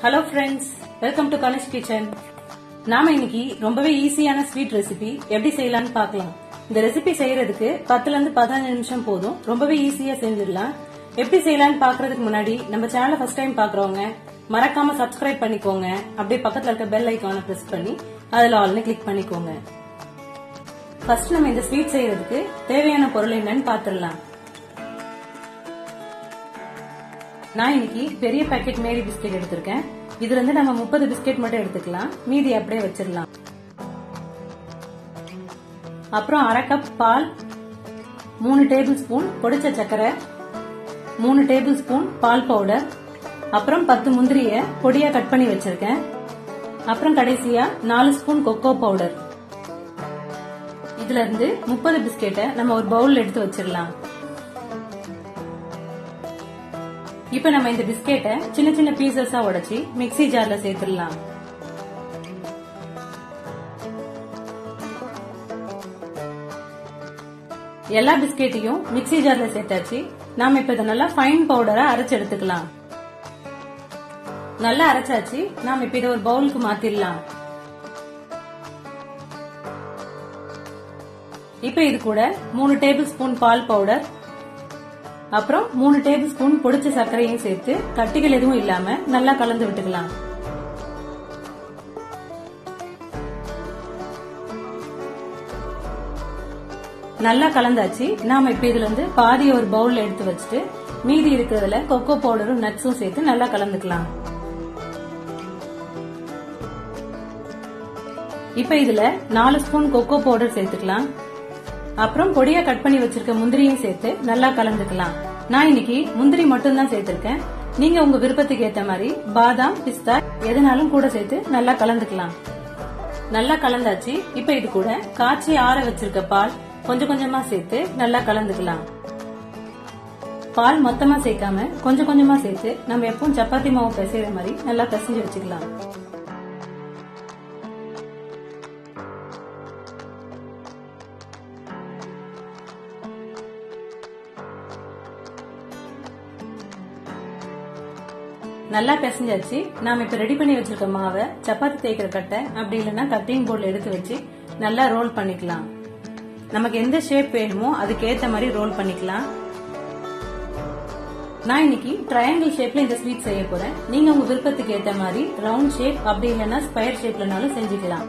hello friends welcome to Kanish kitchen நாம இன்னைக்கு ரொம்பவே ஈஸியான ஸ்வீட் ரெசிபி எப்படி செய்யலாம்னு பார்க்கலாம் இந்த ரெசிபி செய்யறதுக்கு பத்துல இருந்து பதினஞ்சு நிமிஷம் போதும் ரொம்பவே ஈஸியா செஞ்சிடலாம் எப்படி செய்யலாம்னு பாக்குறதுக்கு முன்னாடி நம்ம சேனலை ஃபர்ஸ்ட் டைம் பாக்குறவங்க மறக்காம சப்ஸ்கிரைப் பண்ணிக்கோங்க அப்படியே பக்கத்துல இருக்க பெல் ஐக்கானை பிரஸ் பண்ணி அதுல ஆல்னு கிளிக் பண்ணிக்கோங்க ஃபர்ஸ்ட் நம்ம இந்த ஸ்வீட் செய்யறதுக்கு தேவையான பொருள் என்னன்னு பாத்துடலாம் நான் இன்னைக்கு பெரிய பாக்கெட் மேரி பிஸ்கெட் எடுத்திருக்கேன் இதுல இருந்து நம்ம முப்பது பிஸ்கெட் மட்டும் எடுத்துக்கலாம் மீதி அப்படியே வச்சிடலாம் அப்புறம் அரை கப் பால் மூணு டேபிள் ஸ்பூன் பொடிச்ச சர்க்கரை மூணு டேபிள் ஸ்பூன் பால் பவுடர் அப்புறம் பத்து முந்திரிய பொடியா கட் பண்ணி வச்சிருக்கேன் அப்புறம் கடைசியா நாலு ஸ்பூன் கொக்கோ பவுடர் இதுல இருந்து முப்பது பிஸ்கெட்டை நம்ம ஒரு பவுல் எடுத்து வச்சிடலாம் இப்ப நம்ம இந்த பிஸ்கெட்டை சின்ன சின்ன பீசஸா உடைச்சி மிக்ஸி ஜார்ல சேர்த்துடலாம் எல்லா பிஸ்கெட்டையும் மிக்ஸி ஜார்ல சேர்த்தாச்சு நாம இப்ப இதை நல்லா ஃபைன் பவுடரா அரைச்சு எடுத்துக்கலாம் நல்லா அரைச்சாச்சு நாம இப்ப இதை ஒரு பவுலுக்கு மாத்திரலாம் இப்ப இது கூட மூணு டேபிள் ஸ்பூன் பால் பவுடர் அப்புறம் மூணு டேபிள் ஸ்பூன் பொடிச்ச சர்க்கரையும் சேர்த்து கட்டிகள் எதுவும் இல்லாம நல்லா கலந்து விட்டுக்கலாம் நல்லா கலந்தாச்சு நாம இப்ப இதுல இருந்து பாதி ஒரு பவுல்ல எடுத்து வச்சுட்டு மீதி இருக்கிறதுல கொக்கோ பவுடரும் நட்ஸும் சேர்த்து நல்லா கலந்துக்கலாம் இப்ப இதுல நாலு ஸ்பூன் கொக்கோ பவுடர் சேர்த்துக்கலாம் அப்புறம் பொடியா கட் பண்ணி வச்சிருக்க முந்திரியும் சேர்த்து நல்லா கலந்துக்கலாம் நான் இன்னைக்கு முந்திரி மட்டும் தான் சேர்த்திருக்கேன் நீங்க உங்க விருப்பத்துக்கு ஏத்த மாதிரி பாதாம் பிஸ்தா எதனாலும் கூட சேர்த்து நல்லா கலந்துக்கலாம் நல்லா கலந்தாச்சு இப்ப இது கூட காய்ச்சி ஆற வச்சிருக்க பால் கொஞ்சம் கொஞ்சமா சேர்த்து நல்லா கலந்துக்கலாம் பால் மொத்தமா சேர்க்காம கொஞ்சம் கொஞ்சமா சேர்த்து நம்ம எப்பவும் சப்பாத்தி மாவு பிசைற மாதிரி நல்லா பிசைஞ்சு வச்சுக்கலாம் நல்லா பிசைஞ்சாச்சு நாம இப்ப ரெடி பண்ணி வச்சிருக்க மாவை சப்பாத்தி தேய்க்கிற கட்டை அப்படி இல்லைன்னா கட்டிங் போர்டில் எடுத்து வச்சு நல்லா ரோல் பண்ணிக்கலாம் நமக்கு எந்த ஷேப் வேணுமோ அதுக்கு ஏத்த மாதிரி ரோல் பண்ணிக்கலாம் நான் இன்னைக்கு ட்ரையாங்கிள் ஷேப்ல இந்த ஸ்வீட் செய்ய போறேன் நீங்க உங்க விருப்பத்துக்கு ஏத்த மாதிரி ரவுண்ட் ஷேப் அப்படி இல்லைன்னா ஸ்கொயர் ஷேப்லனாலும் செஞ்சுக்கலாம்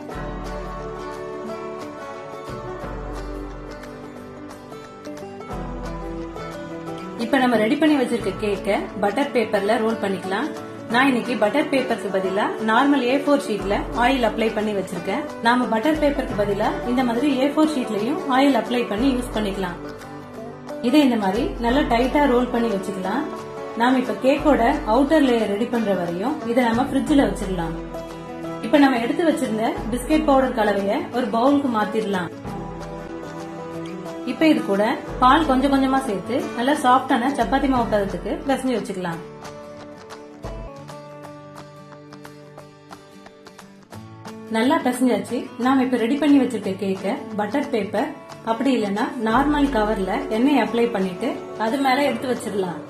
இப்ப நம்ம ரெடி பண்ணி வச்சிருக்க கேக்க பட்டர் பேப்பர்ல ரோல் பண்ணிக்கலாம் நான் இன்னைக்கு பட்டர் பேப்பருக்கு பதிலா நார்மல் ஏ ஃபோர் ஷீட்ல ஆயில் அப்ளை பண்ணி வச்சிருக்கேன் நாம பட்டர் பேப்பருக்கு பதிலா இந்த மாதிரி ஏ ஃபோர் ஷீட்லயும் ஆயில் அப்ளை பண்ணி யூஸ் பண்ணிக்கலாம் இதை இந்த மாதிரி நல்லா டைட்டா ரோல் பண்ணி வச்சுக்கலாம் நாம இப்ப கேக்கோட அவுட்டர் லேயர் ரெடி பண்ற வரையும் இதை நம்ம ஃப்ரிட்ஜ்ல வச்சிடலாம் இப்ப நம்ம எடுத்து வச்சிருந்த பிஸ்கெட் பவுடர் கலவைய ஒரு பவுலுக்கு மாத்திரலாம் இப்ப இது கூட பால் கொஞ்சம் கொஞ்சமா சேர்த்து நல்லா சாஃப்டான சப்பாத்தி மாவு பதத்துக்கு பிசைஞ்சு வச்சுக்கலாம் நல்லா பிசைஞ்சாச்சு நாம இப்ப ரெடி பண்ணி வச்சிருக்க கேக்க பட்டர் பேப்பர் அப்படி இல்லைன்னா நார்மல் கவர்ல எண்ணெய் அப்ளை பண்ணிட்டு அது மேல எடுத்து வச்சிடலாம்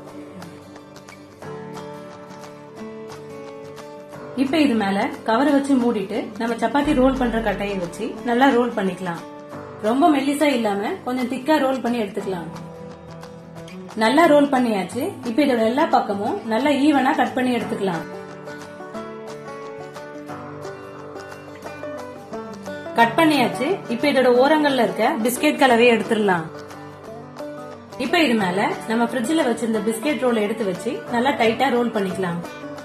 இப்ப இது மேல கவரை வச்சு மூடிட்டு நம்ம சப்பாத்தி ரோல் பண்ற கட்டையை வச்சு நல்லா ரோல் பண்ணிக்கலாம் ரொம்ப மெல்லிசா இல்லாம கொஞ்சம் திக்கா ரோல் பண்ணி எடுத்துக்கலாம் நல்லா ரோல் பண்ணியாச்சு இப்ப இதோட எல்லா பக்கமும் நல்லா ஈவனா கட் பண்ணி எடுத்துக்கலாம் கட் பண்ணியாச்சு இப்ப இதோட ஓரங்கள்ல இருக்க பிஸ்கெட் கலவையை எடுத்துடலாம் இப்ப இது மேல நம்ம ஃப்ரிட்ஜ்ல வச்சிருந்த பிஸ்கெட் ரோல் எடுத்து வச்சு நல்லா டைட்டா ரோல் பண்ணிக்கலாம்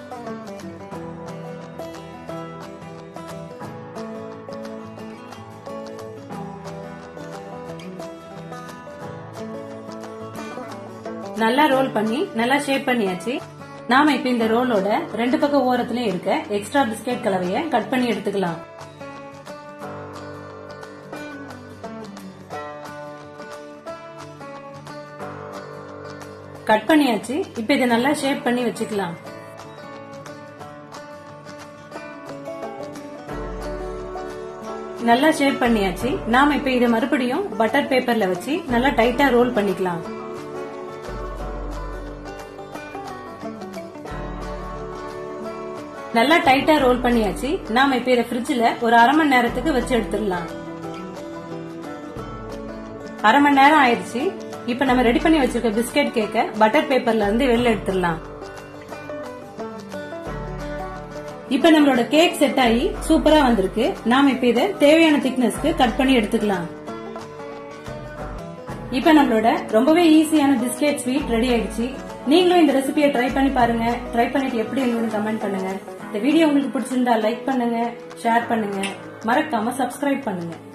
நல்லா ரோல் பண்ணி நல்லா ஷேப் பண்ணியாச்சு நாம இப்ப இந்த ரோலோட ரெண்டு பக்கம் ஓரத்திலயும் இருக்க எக்ஸ்ட்ரா பிஸ்கெட் கலவைய கட் பண்ணி எடுத்துக்கலாம் கட் பண்ணியாச்சு இப்ப இதை நல்லா ஷேப் பண்ணி வச்சுக்கலாம் நல்லா ஷேப் பண்ணியாச்சு நாம இப்ப இதை மறுபடியும் பட்டர் பேப்பர்ல வச்சு நல்லா டைட்டா ரோல் பண்ணிக்கலாம் நல்லா டைட்டா ரோல் பண்ணியாச்சு நாம இப்ப இதை ஃப்ரிட்ஜ்ல ஒரு அரை மணி நேரத்துக்கு வச்சு எடுத்துடலாம் அரை மணி நேரம் ஆயிடுச்சு இப்ப நம்ம ரெடி பண்ணி வச்சிருக்க பிஸ்கட் கேக்க பட்டர் பேப்பர்ல இருந்து வெளில எடுத்துடலாம் இப்ப நம்மளோட கேக் செட் ஆகி சூப்பரா வந்திருக்கு நாம இப்ப இதை தேவையான திக்னஸ்க்கு கட் பண்ணி எடுத்துக்கலாம் இப்ப நம்மளோட ரொம்பவே ஈஸியான பிஸ்கெட் ஸ்வீட் ரெடி ஆயிடுச்சு நீங்களும் இந்த ரெசிபியை ட்ரை பண்ணி பாருங்க ட்ரை பண்ணிட்டு எப்படி இருந்ததுன்னு கமெண்ட் பண்ணுங்க இந்த வீடியோ உங்களுக்கு பிடிச்சிருந்தா லைக் பண்ணுங்க ஷேர் பண்ணுங்க மறக்காம சப்ஸ்கிரைப் பண்ணுங்க